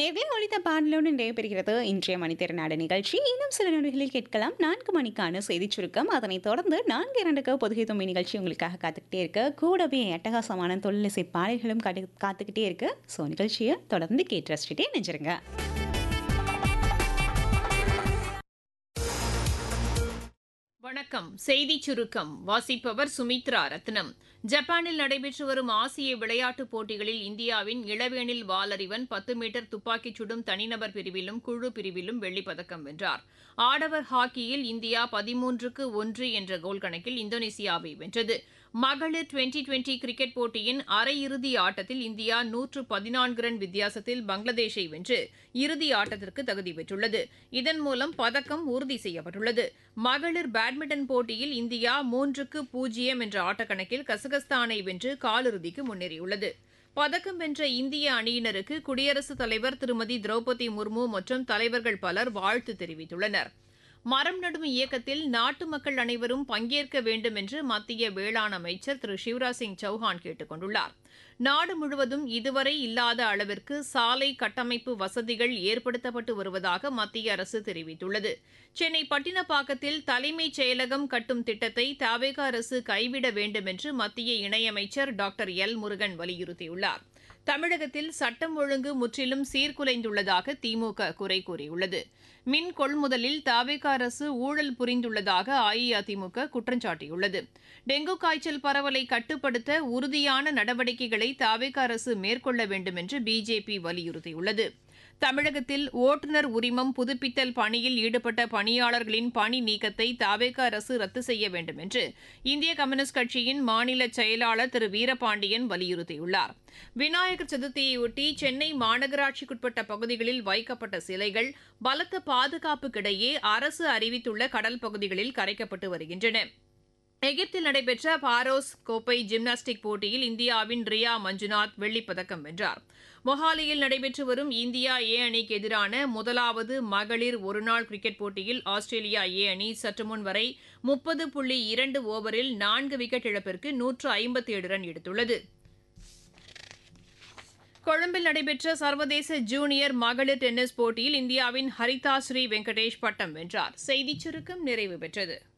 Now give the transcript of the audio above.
நேர்களே ஒழித்த பாடலோடு நிறைவேறுகிறது இன்றைய மணித்திறனாடு நிகழ்ச்சி இன்னும் சில நொடிகளில் கேட்கலாம் நான்கு மணிக்கான செய்திச் சுருக்கம் அதனைத் தொடர்ந்து நான்கு இரண்டுக்கு பொதுகை தொம்பி நிகழ்ச்சி உங்களுக்காக காத்துக்கிட்டே இருக்கு கூடவே அட்டகாசமான தொழிலிசை பாடல்களும் காத்து காத்துக்கிட்டே இருக்கு ஸோ நிகழ்ச்சியை தொடர்ந்து கேட்டு ரசிச்சுட்டே நினைச்சிருங்க வணக்கம் செய்திச் சுருக்கம் வாசிப்பவர் சுமித்ரா ரத்னம் ஜப்பானில் நடைபெற்று வரும் ஆசிய விளையாட்டுப் போட்டிகளில் இந்தியாவின் இளவேனில் வாலறிவன் பத்து மீட்டர் துப்பாக்கிச் சுடும் தனிநபர் பிரிவிலும் குழு பிரிவிலும் வெள்ளிப் பதக்கம் வென்றார் ஆடவர் ஹாக்கியில் இந்தியா பதிமூன்றுக்கு ஒன்று என்ற கோல் கணக்கில் இந்தோனேசியாவை வென்றது மகளிர் டுவெண்டி டுவெண்டி கிரிக்கெட் போட்டியின் அரையிறுதி ஆட்டத்தில் இந்தியா நூற்று பதினான்கு ரன் வித்தியாசத்தில் பங்களாதேஷை வென்று இறுதி ஆட்டத்திற்கு தகுதி பெற்றுள்ளது இதன் மூலம் பதக்கம் உறுதி செய்யப்பட்டுள்ளது மகளிர் பேட்மிண்டன் போட்டியில் இந்தியா மூன்றுக்கு பூஜ்ஜியம் என்ற ஆட்டக்கணக்கில் கசகஸ்தானை வென்று காலிறுதிக்கு முன்னேறியுள்ளது பதக்கம் வென்ற இந்திய அணியினருக்கு குடியரசுத் தலைவர் திருமதி திரௌபதி முர்மு மற்றும் தலைவர்கள் பலர் வாழ்த்து தெரிவித்துள்ளனர் மரம் நடும் இயக்கத்தில் நாட்டு மக்கள் அனைவரும் பங்கேற்க வேண்டும் என்று மத்திய வேளாண் அமைச்சர் திரு சிவராஜ் சிங் சௌஹான் கேட்டுக் கொண்டுள்ளார் நாடு முழுவதும் இதுவரை இல்லாத அளவிற்கு சாலை கட்டமைப்பு வசதிகள் ஏற்படுத்தப்பட்டு வருவதாக மத்திய அரசு தெரிவித்துள்ளது சென்னை பட்டினப்பாக்கத்தில் தலைமைச் செயலகம் கட்டும் திட்டத்தை தவேக அரசு கைவிட வேண்டும் என்று மத்திய இணையமைச்சர் டாக்டர் எல் முருகன் வலியுறுத்தியுள்ளார் தமிழகத்தில் சட்டம் ஒழுங்கு முற்றிலும் சீர்குலைந்துள்ளதாக திமுக குறை கூறியுள்ளது மின் கொள்முதலில் தாவேக அரசு ஊழல் புரிந்துள்ளதாக அஇஅதிமுக குற்றம் சாட்டியுள்ளது டெங்கு காய்ச்சல் பரவலை கட்டுப்படுத்த உறுதியான நடவடிக்கைகளை தாவேக அரசு மேற்கொள்ள வேண்டும் என்று பிஜேபி வலியுறுத்தியுள்ளது தமிழகத்தில் ஓட்டுநர் உரிமம் புதுப்பித்தல் பணியில் ஈடுபட்ட பணியாளர்களின் பணி நீக்கத்தை தாவேக அரசு ரத்து செய்ய வேண்டும் என்று இந்திய கம்யூனிஸ்ட் கட்சியின் மாநில செயலாளர் திரு வீரபாண்டியன் வலியுறுத்தியுள்ளார் விநாயகர் சதுர்த்தியையொட்டி சென்னை மாநகராட்சிக்குட்பட்ட பகுதிகளில் வைக்கப்பட்ட சிலைகள் பலத்த பாதுகாப்புக்கிடையே அரசு அறிவித்துள்ள கடல் பகுதிகளில் கரைக்கப்பட்டு வருகின்றன எகிப்தில் நடைபெற்ற பாரோஸ் கோப்பை ஜிம்னாஸ்டிக் போட்டியில் இந்தியாவின் ரியா மஞ்சுநாத் வெள்ளிப்பதக்கம் வென்றார் மொஹாலியில் நடைபெற்று வரும் இந்தியா ஏ அணிக்கு எதிரான முதலாவது மகளிர் ஒருநாள் கிரிக்கெட் போட்டியில் ஆஸ்திரேலியா ஏ அணி சற்று முன் வரை முப்பது புள்ளி இரண்டு ஓவரில் நான்கு விக்கெட் இழப்பிற்கு நூற்று ஐம்பத்தி ஏழு ரன் எடுத்துள்ளது கொழும்பில் நடைபெற்ற சர்வதேச ஜூனியர் மகளிர் டென்னிஸ் போட்டியில் இந்தியாவின் ஹரிதா ஸ்ரீ வெங்கடேஷ் பட்டம் வென்றார் செய்திச் சுருக்கம் நிறைவு பெற்றது